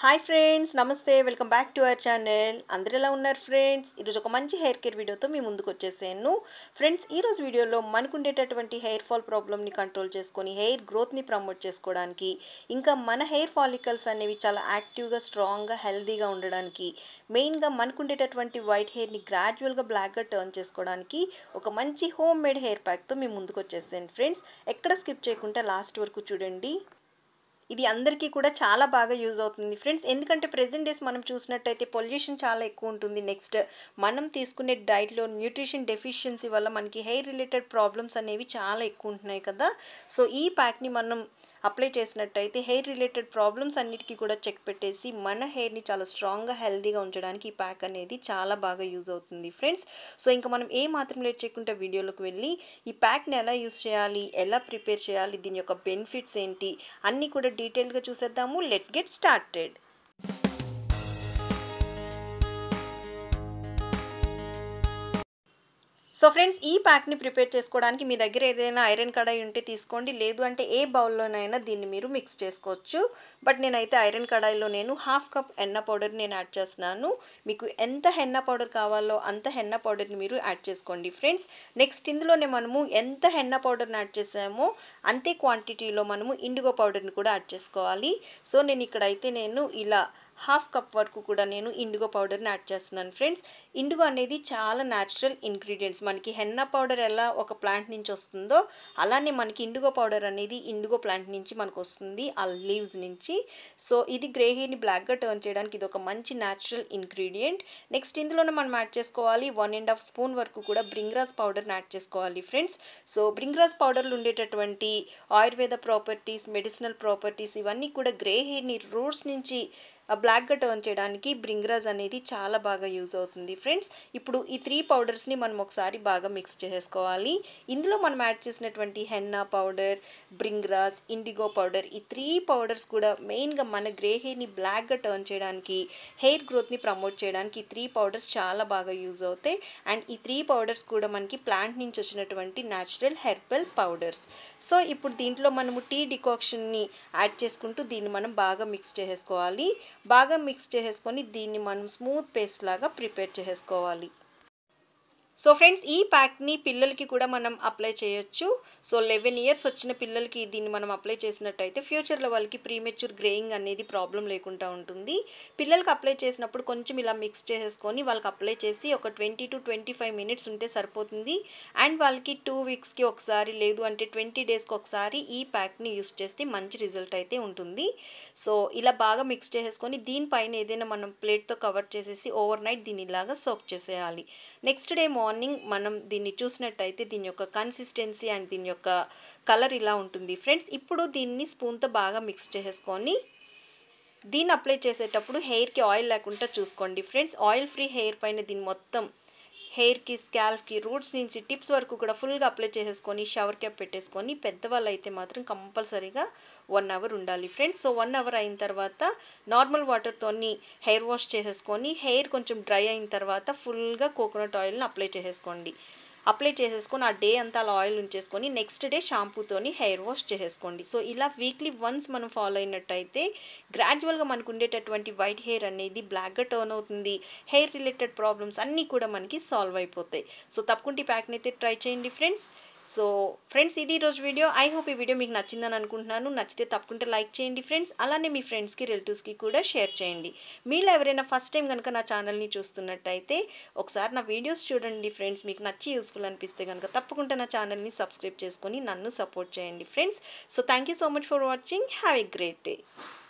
hi friends నమస్తే welcome back to our channel అందరు ఎలా ఉన్నారు ఫ్రెండ్స్ ఈరోజు ఒక మంచి హెయిర్ కేర్ వీడియోతో మీ ముందుకు వచ్చేసాను ఫ్రెండ్స్ ఈరోజు వీడియోలో మనకు ఉండేటటువంటి హెయిర్ ఫాల్ ప్రాబ్లమ్ని కంట్రోల్ చేసుకొని హెయిర్ గ్రోత్ని ప్రమోట్ చేసుకోవడానికి ఇంకా మన హెయిర్ ఫాలికల్స్ అనేవి చాలా యాక్టివ్గా స్ట్రాంగ్గా హెల్తీగా ఉండడానికి మెయిన్గా మనకు ఉండేటటువంటి వైట్ హెయిర్ని గ్రాడ్యువల్గా బ్లాక్గా టర్న్ చేసుకోవడానికి ఒక మంచి హోమ్ మేడ్ హెయిర్ ప్యాక్తో మీ ముందుకు వచ్చేసాను ఫ్రెండ్స్ ఎక్కడ స్కిప్ చేయకుండా లాస్ట్ వరకు చూడండి ఇది అందరికీ కూడా చాలా బాగా యూజ్ అవుతుంది ఫ్రెండ్స్ ఎందుకంటే ప్రెసెంట్ డేస్ మనం చూసినట్టయితే పొల్యూషన్ చాలా ఎక్కువ ఉంటుంది నెక్స్ట్ మనం తీసుకునే డైట్లో న్యూట్రిషన్ డెఫిషియన్సీ వల్ల మనకి హెయిర్ రిలేటెడ్ ప్రాబ్లమ్స్ అనేవి చాలా ఎక్కువ ఉంటున్నాయి కదా సో ఈ ప్యాక్ని మనం అప్లై చేసినట్టయితే హెయిర్ రిలేటెడ్ ప్రాబ్లమ్స్ అన్నిటికీ కూడా చెక్ పెట్టేసి మన హెయిర్ని చాలా స్ట్రాంగ్గా హెల్దీగా ఉంచడానికి ఈ ప్యాక్ అనేది చాలా బాగా యూజ్ అవుతుంది ఫ్రెండ్స్ సో ఇంకా మనం ఏ మాత్రం లేట్ చేయకుండా వీడియోలోకి వెళ్ళి ఈ ప్యాక్ని ఎలా యూజ్ చేయాలి ఎలా ప్రిపేర్ చేయాలి దీని యొక్క బెనిఫిట్స్ ఏంటి అన్నీ కూడా డీటెయిల్గా చూసేద్దాము let's get started so friends ఈ ప్యాక్ని ప్రిపేర్ చేసుకోవడానికి మీ దగ్గర ఏదైనా ఐరన్ కడాయి ఉంటే తీసుకోండి లేదు అంటే ఏ బౌల్లోనైనా దీన్ని మీరు మిక్స్ చేసుకోవచ్చు బట్ నేనైతే ఐరన్ కడాయిలో నేను హాఫ్ కప్ హెన్న పౌడర్ నేను యాడ్ చేస్తున్నాను మీకు ఎంత హెన్న పౌడర్ కావాలో అంత హెన్న పౌడర్ని మీరు యాడ్ చేసుకోండి ఫ్రెండ్స్ నెక్స్ట్ ఇందులోనే మనము ఎంత హెన్న పౌడర్ని యాడ్ చేసామో అంతే క్వాంటిటీలో మనము ఇండిగో పౌడర్ని కూడా యాడ్ చేసుకోవాలి సో నేను ఇక్కడైతే నేను ఇలా హాఫ్ కప్ వరకు కూడా నేను ఇండిగో పౌడర్ని యాడ్ చేస్తున్నాను ఫ్రెండ్స్ ఇండిగో అనేది చాలా న్యాచురల్ ఇంగ్రీడియంట్స్ మనకి హెన్నా పౌడర్ ఎలా ఒక ప్లాంట్ నుంచి వస్తుందో అలానే మనకి ఇండిగో పౌడర్ అనేది ఇండిగో ప్లాంట్ నుంచి మనకు వస్తుంది ఆ లీవ్స్ నుంచి సో ఇది గ్రే హెయిర్ని బ్లాక్గా టర్న్ చేయడానికి ఇది ఒక మంచి న్యాచురల్ ఇంగ్రీడియంట్ నెక్స్ట్ ఇందులోనే మనం యాడ్ చేసుకోవాలి వన్ అండ్ హాఫ్ స్పూన్ వరకు కూడా బ్రింగ్రాస్ పౌడర్ని యాడ్ చేసుకోవాలి ఫ్రెండ్స్ సో బ్రింగ్రాస్ పౌడర్లో ఉండేటటువంటి ఆయుర్వేద ప్రాపర్టీస్ మెడిసినల్ ప్రాపర్టీస్ ఇవన్నీ కూడా గ్రే హెయిర్ని రూట్స్ నుంచి బ్లాక్గా టర్న్ చేయడానికి బ్రింగ్రాజ్ అనేది చాలా బాగా యూజ్ అవుతుంది ఫ్రెండ్స్ ఇప్పుడు ఈ త్రీ పౌడర్స్ని మనం ఒకసారి బాగా మిక్స్ చేసేసుకోవాలి ఇందులో మనం యాడ్ చేసినటువంటి henna powder bhringraj indigo powder ఈ త్రీ పౌడర్స్ కూడా మెయిన్గా మన గ్రే హెయిర్ని బ్లాక్గా టర్న్ చేయడానికి హెయిర్ గ్రోత్ని ప్రమోట్ చేయడానికి ఈ త్రీ పౌడర్స్ చాలా బాగా యూజ్ అవుతాయి అండ్ ఈ త్రీ పౌడర్స్ కూడా మనకి ప్లాంట్ నుంచి వచ్చినటువంటి న్యాచురల్ హెర్బల్ పౌడర్స్ సో ఇప్పుడు దీంట్లో మనము టీ డికాక్షన్ని యాడ్ చేసుకుంటూ దీన్ని మనం బాగా మిక్స్ చేసేసుకోవాలి బాగా మిక్స్ చేసేసుకొని దీన్ని మనం స్మూత్ పేస్ట్ లాగా ప్రిపేర్ చేసేసుకోవాలి సో ఫ్రెండ్స్ ఈ ప్యాక్ని పిల్లలకి కూడా మనం అప్లై చేయొచ్చు సో లెవెన్ ఇయర్స్ వచ్చిన పిల్లలకి దీన్ని మనం అప్లై చేసినట్టయితే ఫ్యూచర్లో వాళ్ళకి ప్రీమెచ్యూర్ గ్రేయింగ్ అనేది ప్రాబ్లం లేకుండా ఉంటుంది పిల్లలకి అప్లై చేసినప్పుడు కొంచెం ఇలా మిక్స్ చేసేసుకొని వాళ్ళకి అప్లై చేసి ఒక twenty to twenty five minutes ఉంటే సరిపోతుంది అండ్ వాళ్ళకి టూ వీక్స్కి ఒకసారి లేదు అంటే ట్వంటీ డేస్కి ఒకసారి ఈ ప్యాక్ని యూస్ చేస్తే మంచి రిజల్ట్ అయితే ఉంటుంది సో ఇలా బాగా మిక్స్ చేసేసుకొని దీనిపైన ఏదైనా మనం ప్లేట్తో కవర్ చేసేసి ఓవర్ నైట్ దీన్ని ఇలాగా సోక్ చేసేయాలి నెక్స్ట్ డే మార్నింగ్ మనం దీన్ని చూసినట్టయితే దీని యొక్క కన్సిస్టెన్సీ అండ్ దీని యొక్క కలర్ ఇలా ఉంటుంది ఫ్రెండ్స్ ఇప్పుడు దీన్ని స్పూన్తో బాగా మిక్స్ చేసేసుకొని దీన్ని అప్లై చేసేటప్పుడు హెయిర్కి ఆయిల్ లేకుండా చూసుకోండి ఫ్రెండ్స్ ఆయిల్ ఫ్రీ హెయిర్ పైన దీన్ని మొత్తం హెయిర్కి స్కాల్ఫ్కి రూట్స్ నుంచి టిప్స్ వరకు కూడా ఫుల్గా అప్లై చేసేసుకొని షవర్ క్యాప్ పెట్టేసుకొని పెద్దవాళ్ళు అయితే మాత్రం కంపల్సరీగా వన్ అవర్ ఉండాలి ఫ్రెండ్స్ సో వన్ అవర్ అయిన తర్వాత నార్మల్ వాటర్తోని హెయిర్ వాష్ చేసేసుకొని హెయిర్ కొంచెం డ్రై అయిన తర్వాత ఫుల్గా కోకోనట్ ఆయిల్ని అప్లై చేసేసుకోండి అప్లై చేసేసుకొని ఆ డే అంతా అలా ఆయిల్ ఉంచేసుకొని నెక్స్ట్ డే షాంపూతోని హెయిర్ వాష్ చేసేసుకోండి సో ఇలా వీక్లీ వన్స్ మనం ఫాలో అయినట్టయితే గ్రాడ్యువల్గా మనకు ఉండేటటువంటి వైట్ హెయిర్ అనేది బ్లాక్గా టర్న్ అవుతుంది హెయిర్ రిలేటెడ్ ప్రాబ్లమ్స్ అన్నీ కూడా మనకి సాల్వ్ అయిపోతాయి సో తప్పకుండా ఈ ప్యాక్ని అయితే ట్రై చేయండి ఫ్రెండ్స్ సో ఫ్రెండ్స్ ఇది ఈరోజు వీడియో ఐ హోప్ ఈ వీడియో మీకు నచ్చిందని అనుకుంటున్నాను నచ్చితే తప్పకుండా లైక్ చేయండి ఫ్రెండ్స్ అలానే మీ ఫ్రెండ్స్కి రిలేటివ్స్కి కూడా షేర్ చేయండి మీలో ఎవరైనా ఫస్ట్ టైం కనుక నా ఛానల్ని చూస్తున్నట్టయితే ఒకసారి నా వీడియోస్ చూడండి ఫ్రెండ్స్ మీకు నచ్చి యూస్ఫుల్ అనిపిస్తే కనుక తప్పకుండా నా ఛానల్ని సబ్స్క్రైబ్ చేసుకొని నన్ను సపోర్ట్ చేయండి friends so thank you so much for watching have a great day